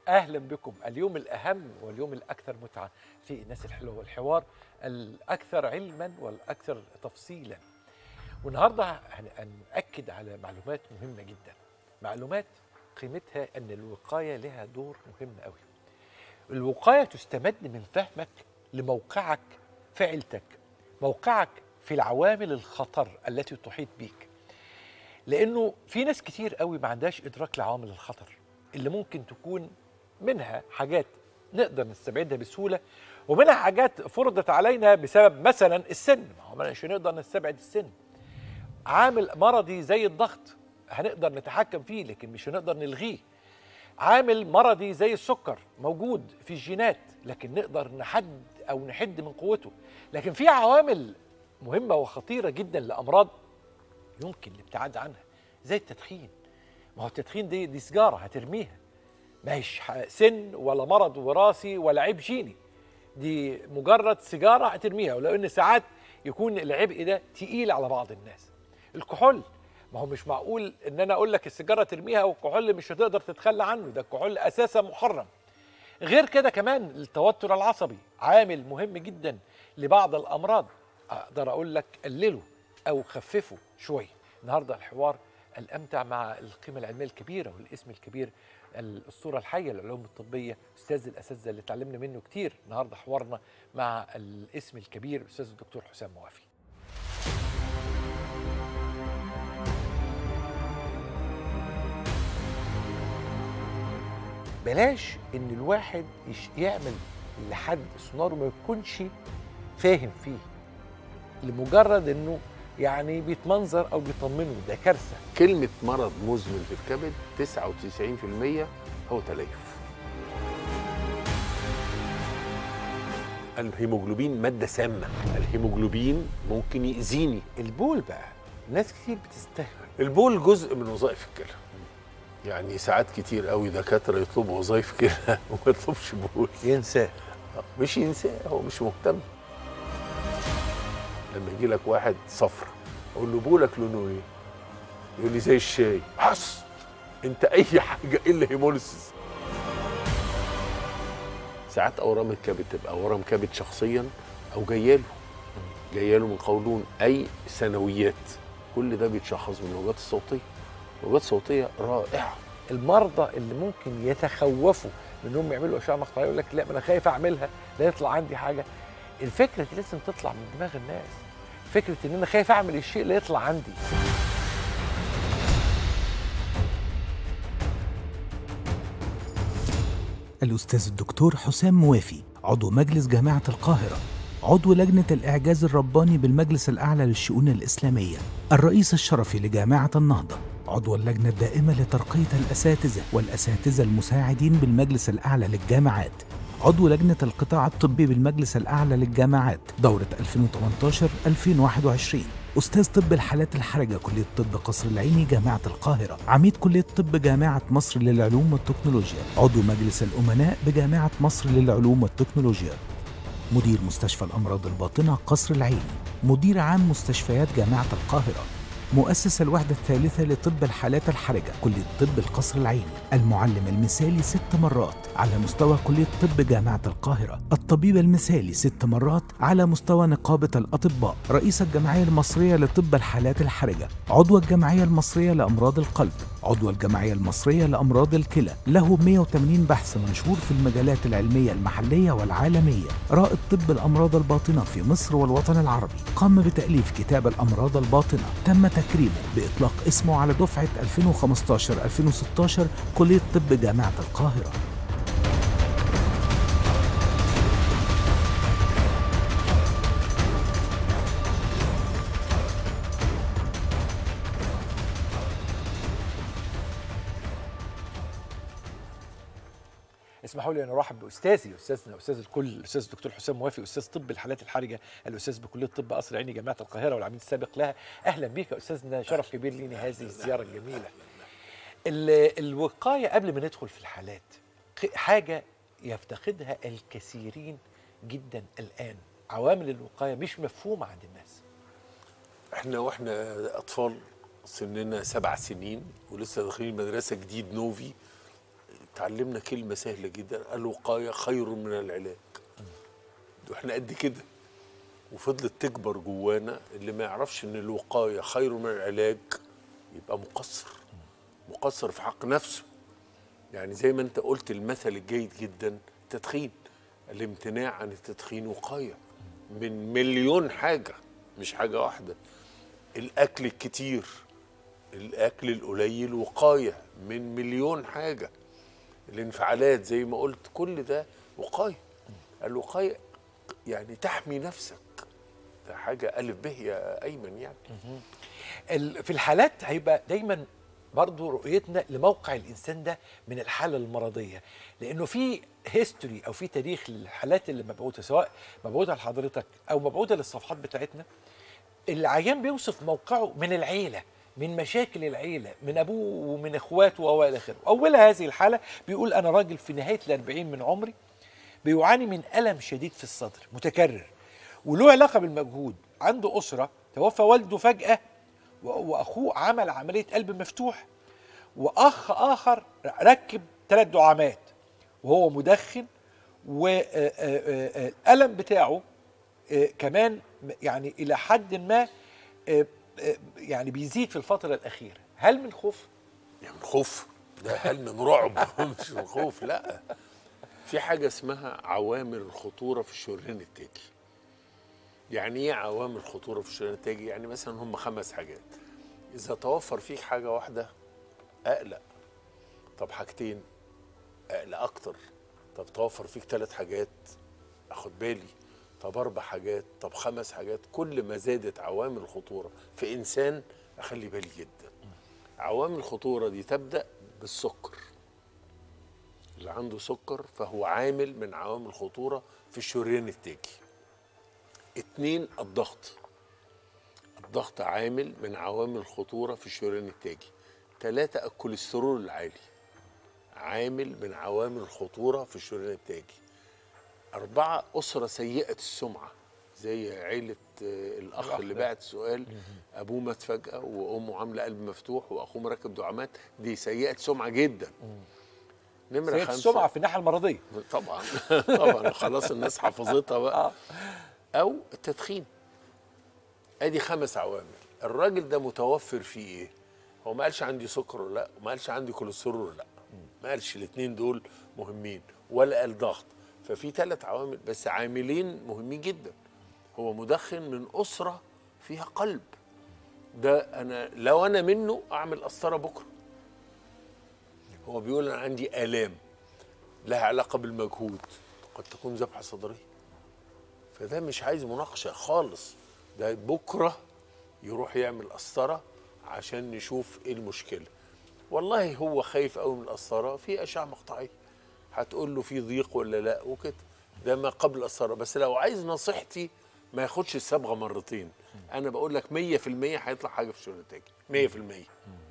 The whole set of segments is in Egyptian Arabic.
اهلا بكم اليوم الاهم واليوم الاكثر متعه في الناس الحلوه والحوار الاكثر علما والاكثر تفصيلا والنهارده هن- هنأكد على معلومات مهمه جدا معلومات قيمتها ان الوقايه لها دور مهم قوي الوقايه تستمد من فهمك لموقعك في عيلتك موقعك في العوامل الخطر التي تحيط بيك لانه في ناس كتير قوي ما عندهاش ادراك لعوامل الخطر اللي ممكن تكون منها حاجات نقدر نستبعدها بسهوله ومنها حاجات فرضت علينا بسبب مثلا السن ما هو مش هنقدر نستبعد السن عامل مرضي زي الضغط هنقدر نتحكم فيه لكن مش هنقدر نلغيه عامل مرضي زي السكر موجود في الجينات لكن نقدر نحد او نحد من قوته لكن في عوامل مهمه وخطيره جدا لامراض يمكن الابتعاد عنها زي التدخين ما هو التدخين دي دي سيجاره هترميها ماهيش ح- سن ولا مرض وراثي ولا عيب جيني دي مجرد سيجاره هترميها ولو ان ساعات يكون العبء ده تقيل على بعض الناس الكحول ما هو مش معقول ان انا اقول لك السيجاره ترميها والكحول مش هتقدر تتخلى عنه ده الكحول اساسا محرم غير كده كمان التوتر العصبي عامل مهم جدا لبعض الامراض اقدر اقول لك قلله او خففه شويه النهارده الحوار الامتع مع القيمه العلميه الكبيره والاسم الكبير الاسطوره الحيه للعلوم الطبيه استاذ الاساتذه اللي اتعلمنا منه كتير النهارده حوارنا مع الاسم الكبير الاستاذ الدكتور حسام موافي بلاش ان الواحد يش- يعمل لحد سونار ما يكونش فاهم فيه لمجرد انه يعني بيتمنظر او بيطمنه ده كارثه كلمة مرض مزمن في الكبد 99% هو تليف الهيموجلوبين مادة سامة الهيموجلوبين ممكن يأذيني البول بقى ناس كتير بتستهبل البول جزء من وظائف الكلى يعني ساعات كتير قوي دكاترة يطلبوا وظائف كلى وما يطلبش بول ينساه مش ينساه هو مش مهتم لما يجي لك واحد صفر اقول له بولك لونه ايه؟ يقول لي زي الشاي حص انت اي حاجه الا هيموليسيس ساعات اورام الكبد تبقى ورم كبد شخصيا او جاياله جاياله من قولون اي ثانويات كل ده بيتشخص بالموجات الصوتيه الموجات الصوتيه رائعه المرضى اللي ممكن يتخوفوا من انهم يعملوا اشعه مقطعيه يقول لك لا ما انا خايف اعملها لا يطلع عندي حاجه الفكره دي لازم تطلع من دماغ الناس فكره ان انا خايف اعمل الشيء لا يطلع عندي الأستاذ الدكتور حسام موافي عضو مجلس جامعة القاهرة عضو لجنة الإعجاز الرباني بالمجلس الأعلى للشؤون الإسلامية الرئيس الشرفي لجامعة النهضة عضو اللجنة الدائمة لترقية الأساتذة والأساتذة المساعدين بالمجلس الأعلى للجامعات عضو لجنة القطاع الطبي بالمجلس الأعلى للجامعات دورة 2018-2021 أستاذ طب الحالات الحرجة كلية طب قصر العيني جامعة القاهرة عميد كلية طب جامعة مصر للعلوم والتكنولوجيا عضو مجلس الأمناء بجامعة مصر للعلوم والتكنولوجيا مدير مستشفى الأمراض الباطنة قصر العيني مدير عام مستشفيات جامعة القاهرة مؤسس الوحدة الثالثة لطب الحالات الحرجة كلية طب القصر العيني المعلم المثالي ست مرات على مستوى كلية طب جامعة القاهرة الطبيب المثالي ست مرات على مستوى نقابة الأطباء رئيس الجمعية المصرية لطب الحالات الحرجة عضو الجمعية المصرية لأمراض القلب عضو الجمعية المصرية لأمراض الكلى له 180 بحث منشور في المجالات العلمية المحلية والعالمية رائد طب الأمراض الباطنة في مصر والوطن العربي قام بتأليف كتاب الأمراض الباطنة تم تكريمه بإطلاق اسمه على دفعة 2015-2016 كلية طب جامعة القاهرة اسمحوا لي ان ارحب باستاذي استاذنا استاذ الكل الاستاذ الدكتور حسام موافي استاذ طب الحالات الحرجه الاستاذ بكليه طب قصر عيني جامعه القاهره والعميد السابق لها اهلا بك يا استاذنا شرف كبير لينا هذه الزياره الجميله ال- الوقايه قبل ما ندخل في الحالات ق- حاجه يفتقدها الكثيرين جدا الان عوامل الوقايه مش مفهومه عند الناس احنا واحنا اطفال سننا سبع سنين ولسه داخلين مدرسه جديد نوفي اتعلمنا كلمه سهله جدا الوقايه خير من العلاج واحنا قد كده وفضلت تكبر جوانا اللي ما يعرفش ان الوقايه خير من العلاج يبقى مقصر مقصر في حق نفسه يعني زي ما انت قلت المثل الجيد جدا التدخين الامتناع عن التدخين وقايه من مليون حاجه مش حاجه واحده الاكل الكتير الاكل القليل وقايه من مليون حاجه الانفعالات زي ما قلت كل ده وقايه الوقايه يعني تحمي نفسك ده حاجه الف به يا ايمن يعني ال- في الحالات هيبقى دايما برضو رؤيتنا لموقع الانسان ده من الحاله المرضيه لانه في هيستوري او في تاريخ للحالات اللي مبعوثه سواء مبعوثه لحضرتك او مبعوثه للصفحات بتاعتنا العيان بيوصف موقعه من العيله من مشاكل العيله من ابوه ومن اخواته والى اخره اولها هذه الحاله بيقول انا راجل في نهايه الأربعين من عمري بيعاني من الم شديد في الصدر متكرر وله علاقه بالمجهود عنده اسره توفى والده فجاه و- واخوه عمل عمليه قلب مفتوح واخ اخر ركب ثلاث دعامات وهو مدخن والالم بتاعه آه، كمان يعني الى حد ما آه، آه، يعني بيزيد في الفتره الاخيره هل من خوف يعني من خوف ده هل من رعب مش من خوف لا في حاجه اسمها عوامل الخطوره في الشريان التاجي يعني ايه عوامل خطوره في الشريان التاجي يعني مثلا هم خمس حاجات اذا توفر فيك حاجه واحده اقلق طب حاجتين اقلق اكتر طب توفر فيك ثلاث حاجات اخد بالي طب اربع حاجات طب خمس حاجات كل ما زادت عوامل الخطوره في انسان اخلي بالي جدا عوامل الخطوره دي تبدا بالسكر اللي عنده سكر فهو عامل من عوامل الخطوره في الشريان التاجي اتنين الضغط الضغط عامل من عوامل الخطوره في الشريان التاجي ثلاثة الكوليسترول العالي عامل من عوامل الخطورة في الشريان التاجي أربعة أسرة سيئة السمعة زي عيلة آه، الأخ الأخ اللي ده. بعت سؤال أبوه مات فجأة وأمه عاملة قلب مفتوح وأخوه مركب دعامات دي سيئة سمعة جدا نمرة سيئة خمسة السمعه في الناحيه المرضيه طبعا طبعا خلاص الناس حفظتها بقى اه او التدخين ادي خمس عوامل الراجل ده متوفر فيه ايه هو ما قالش عندي سكر ولا لا وما قالش عندي كوليسترول ولا لا ما قالش الاثنين دول مهمين ولا قال ضغط ففي ثلاث عوامل بس عاملين مهمين جدا هو مدخن من اسره فيها قلب ده انا لو انا منه اعمل قسطره بكره هو بيقول انا عندي الام لها علاقه بالمجهود قد تكون ذبحه صدريه فده مش عايز مناقشه خالص ده بكره يروح يعمل قسطره عشان نشوف ايه المشكله والله هو خايف قوي من القسطره في اشعه مقطعيه هتقول له في ضيق ولا لا وكده ده ما قبل القسطره بس لو عايز نصيحتي ما ياخدش الصبغه مرتين انا بقول لك 100% هيطلع حاجه في الشغل التاجي 100%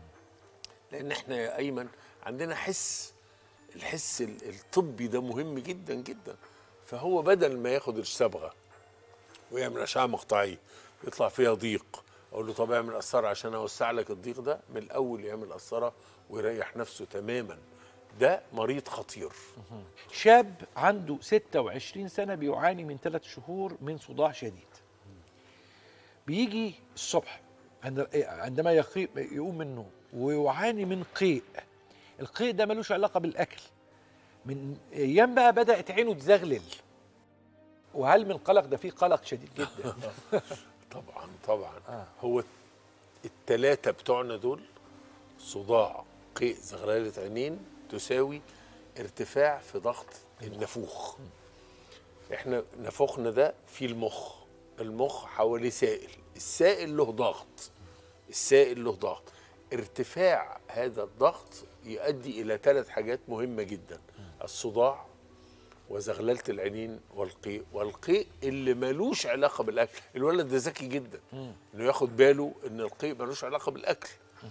لان احنا يا ايمن عندنا حس الحس ال- الطبي ده مهم جدا جدا فهو بدل ما ياخد الصبغه ويعمل اشعه مقطعيه يطلع فيها ضيق اقول له طب اعمل قسطره عشان اوسع لك الضيق ده من الاول يعمل قسطره ويريح نفسه تماما ده مريض خطير شاب عنده 26 سنة بيعاني من ثلاث شهور من صداع شديد بيجي الصبح عند- عندما يقي- يقوم من النوم ويعاني من قيء القيء ده ملوش علاقة بالأكل من أيام بقى بدأت عينه تزغلل وهل من قلق ده فيه قلق شديد جدا طبعا طبعا آه. آه. هو التلاتة بتوعنا دول صداع قيء زغلالة عينين تساوي ارتفاع في ضغط النافوخ احنا نافوخنا ده في المخ المخ حواليه سائل السائل له ضغط السائل له ضغط ارتفاع هذا الضغط يؤدي الى ثلاث حاجات مهمه جدا الصداع وزغلله العينين والقيء والقيء اللي ملوش علاقه بالاكل الولد ده ذكي جدا انه ياخد باله ان القيء ملوش علاقه بالاكل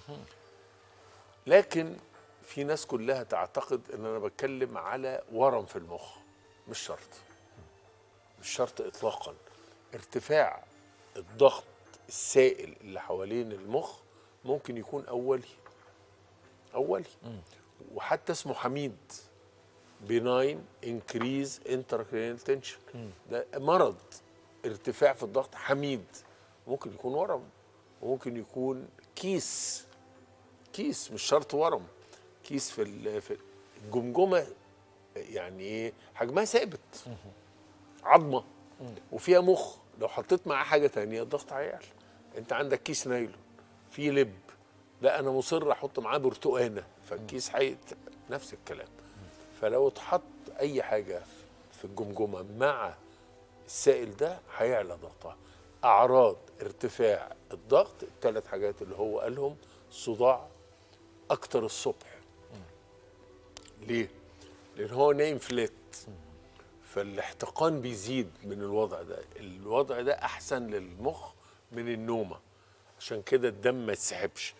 لكن في ناس كلها تعتقد ان انا بتكلم على ورم في المخ مش شرط مش شرط اطلاقا ارتفاع الضغط السائل اللي حوالين المخ ممكن يكون اولي اولي وحتى اسمه حميد بناين انكريز انتراكرينال تنشن ده مرض ارتفاع في الضغط حميد ممكن يكون ورم وممكن يكون كيس كيس مش شرط ورم كيس في ال- في الجمجمه يعني ايه حجمها ثابت عظمه وفيها مخ لو حطيت معاه حاجه تانية الضغط هيعلى انت عندك كيس نايلون فيه لب لا انا مصر احط معاه برتقانه فالكيس حيت نفس الكلام فلو اتحط اي حاجه في الجمجمه مع السائل ده هيعلى ضغطها اعراض ارتفاع الضغط الثلاث حاجات اللي هو قالهم صداع اكتر الصبح ليه لان هو نايم فلات فالاحتقان بيزيد من الوضع ده الوضع ده احسن للمخ من النومه عشان كده الدم ما يتسحبش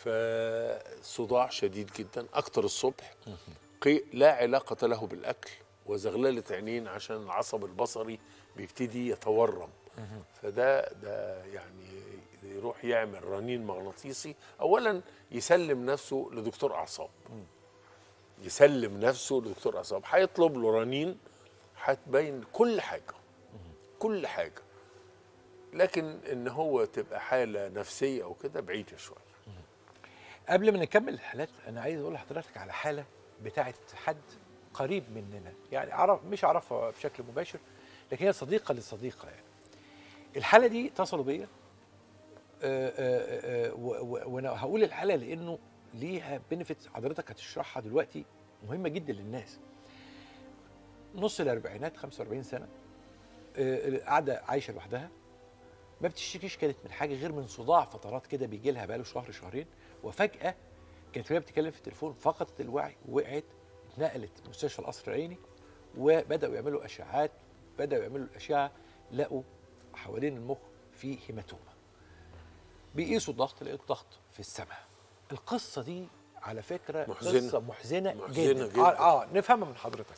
فصداع شديد جدا اكتر الصبح قي لا علاقه له بالاكل وزغلله عينين عشان العصب البصري بيبتدي يتورم فده ده يعني يروح يعمل رنين مغناطيسي اولا يسلم نفسه لدكتور اعصاب يسلم نفسه لدكتور اعصاب هيطلب له رنين هتبين كل حاجه كل حاجه لكن ان هو تبقى حاله نفسيه او كده بعيده شويه قبل ما نكمل الحالات انا عايز اقول لحضرتك على حاله بتاعه حد قريب مننا يعني اعرف مش اعرفها بشكل مباشر لكن هي صديقه للصديقه يعني الحاله دي اتصلوا بيا آه، آه، آه، و- و- وانا هقول الحاله لانه ليها بنفيتس حضرتك هتشرحها دلوقتي مهمه جدا للناس نص الاربعينات 45 سنه آه، قاعده عايشه لوحدها ما بتشتكيش كانت من حاجه غير من صداع فترات كده بيجي لها بقاله شهر شهرين وفجاه كانت وهي بتتكلم في التليفون فقدت الوعي ووقعت اتنقلت مستشفى القصر العيني وبداوا يعملوا اشعاعات بداوا يعملوا الاشعه لقوا حوالين المخ في هيماتوما بيقيسوا الضغط لقيت الضغط في السماء القصه دي على فكره محزنة. قصه محزنه, محزنة جدا, جداً. اه, آه نفهمها من حضرتك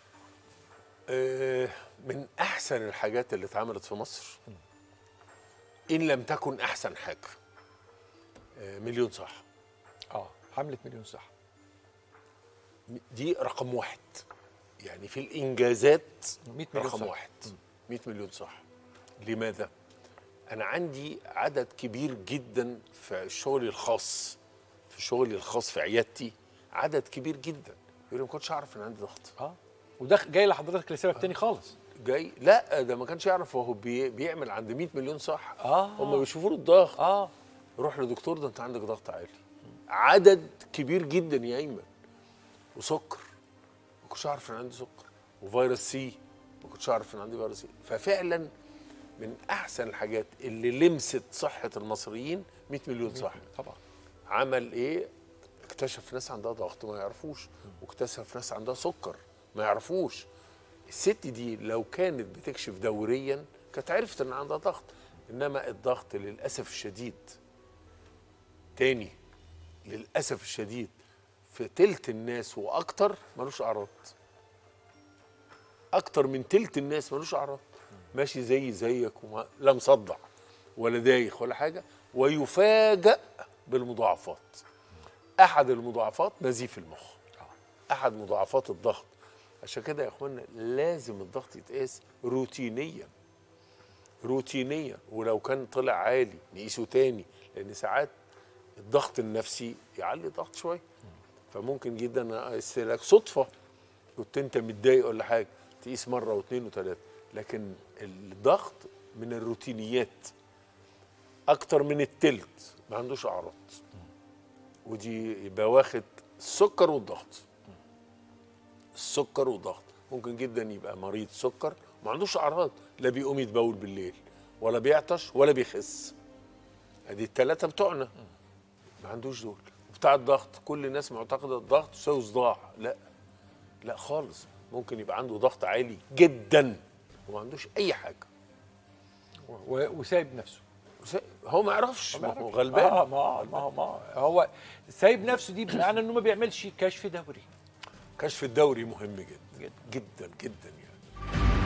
آه، من احسن الحاجات اللي اتعملت في مصر ان لم تكن احسن حاجه آه، مليون صح اه حمله مليون صح دي رقم واحد يعني في الانجازات 100 مليون رقم صح. واحد 100 مليون صح لماذا انا عندي عدد كبير جدا في شغلي الخاص في شغلي الخاص في عيادتي عدد كبير جدا يقول لي ما كنتش اعرف ان عندي ضغط اه وده جاي لحضرتك لسبب تاني خالص جاي لا ده ما كانش يعرف هو بي بيعمل عند 100 مليون صح آه. هم بيشوفوا له الضغط اه روح لدكتور ده انت عندك ضغط عالي عدد كبير جدا يا ايمن وسكر ما كنتش اعرف ان عندي سكر وفيروس سي ما كنتش اعرف ان عندي فيروس سي ففعلا من احسن الحاجات اللي لمست صحه المصريين 100 مليون صح طبعا عمل ايه اكتشف ناس عندها ضغط ما يعرفوش واكتشف ناس عندها سكر ما يعرفوش الست دي لو كانت بتكشف دوريا كانت عرفت ان عندها ضغط انما الضغط للاسف الشديد تاني للاسف الشديد في تلت الناس واكتر ملوش اعراض اكتر من تلت الناس ملوش اعراض ماشي زي زيك وما لا مصدع ولا دايخ ولا حاجه ويفاجأ بالمضاعفات احد المضاعفات نزيف المخ احد مضاعفات الضغط عشان كده يا اخوانا لازم الضغط يتقاس روتينيا روتينيا ولو كان طلع عالي نقيسه تاني لان ساعات الضغط النفسي يعلي الضغط شويه فممكن جدا اقيس لك صدفه كنت انت متضايق ولا حاجه تقيس مره واثنين وثلاثه لكن الضغط من الروتينيات اكتر من التلت ما عندوش اعراض ودي يبقى واخد السكر والضغط السكر والضغط ممكن جدا يبقى مريض سكر ما عندوش اعراض لا بيقوم يتبول بالليل ولا بيعطش ولا بيخس ادي الثلاثه بتوعنا ما عندوش دول بتاع الضغط كل الناس معتقده الضغط يساوي صداع لا لا خالص ممكن يبقى عنده ضغط عالي جدا وما عندوش اي حاجه و- وسايب نفسه هو ما يعرفش ما هو غلبان اه ما ما ما هو سايب نفسه دي بمعنى انه ما بيعملش كشف دوري كشف الدوري مهم جدا جدا. جدا جدا يعني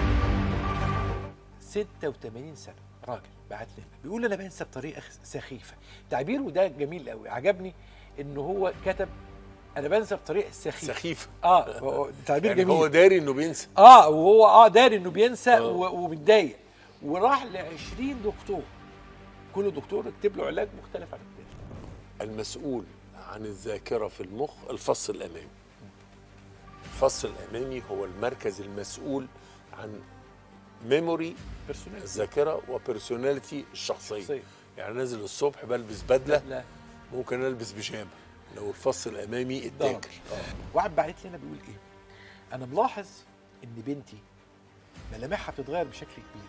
86 سنه راجل بعت لنا بيقول انا بنسى بطريقه خ- سخيفه تعبيره ده جميل قوي عجبني ان هو كتب انا بنسى بطريقه سخيفه سخيف اه هو- تعبير يعني جميل هو داري انه بينسى اه وهو اه داري انه بينسى آه. و- ومتضايق وراح ل 20 دكتور كل دكتور يكتب له علاج مختلف عن التاني المسؤول عن الذاكره في المخ الفص الامامي الفص الامامي هو المركز المسؤول عن ميموري بيرسونال الذاكره وبيرسوناليتي الشخصيه شخصية. يعني نازل الصبح بلبس بدله لا ممكن البس بيجامه لو الفص الامامي ضرب. اتاكل آه. واحد بعت لنا بيقول ايه انا ملاحظ ان بنتي ملامحها بتتغير بشكل كبير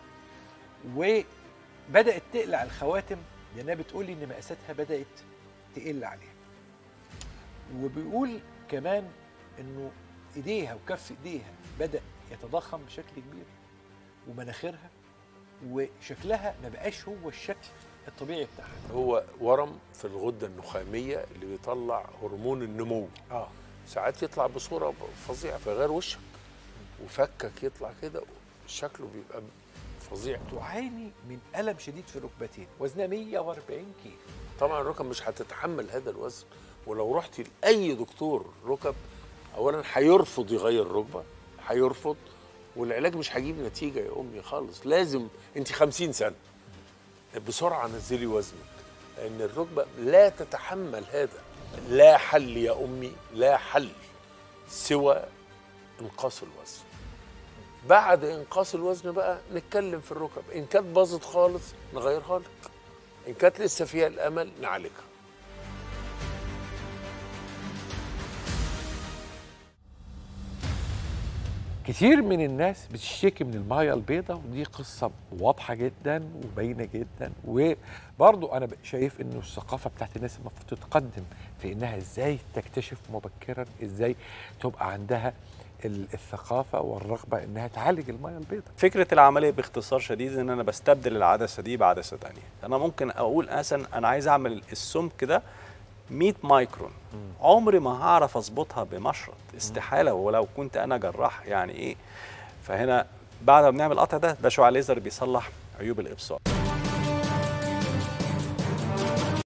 وبدات تقلع الخواتم لانها بتقول لي ان مقاساتها بدات تقل عليها وبيقول كمان انه ايديها وكف ايديها بدا يتضخم بشكل كبير ومناخيرها وشكلها ما بقاش هو الشكل الطبيعي بتاعها هو ورم في الغده النخاميه اللي بيطلع هرمون النمو اه ساعات يطلع بصوره فظيعه فيغير وشك وفكك يطلع كده شكله بيبقى فظيع تعاني من الم شديد في الركبتين وزنها 140 كيلو طبعا الركب مش هتتحمل هذا الوزن ولو رحت لاي دكتور ركب اولا هيرفض يغير ركبه هيرفض والعلاج مش هيجيب نتيجه يا امي خالص لازم انت 50 سنه بسرعه نزلي وزنك لان الركبه لا تتحمل هذا لا حل يا امي لا حل سوى انقاص الوزن بعد انقاص الوزن بقى نتكلم في الركب ان كانت باظت خالص نغيرها لك ان كانت لسه فيها الامل نعالجها كتير من الناس بتشتكي من المايه البيضاء ودي قصه واضحه جدا وباينه جدا وبرضو انا شايف انه الثقافه بتاعت الناس المفروض تتقدم في انها ازاي تكتشف مبكرا ازاي تبقى عندها ال- الثقافه والرغبه انها تعالج المايه البيضاء فكره العمليه باختصار شديد ان انا بستبدل العدسه دي بعدسه تانية انا ممكن اقول مثلا انا عايز اعمل السمك ده 100 مايكرون عمري ما هعرف اظبطها بمشرط استحاله ولو كنت انا جراح يعني ايه فهنا بعد ما بنعمل القطع ده ده شعاع ليزر بيصلح عيوب الابصار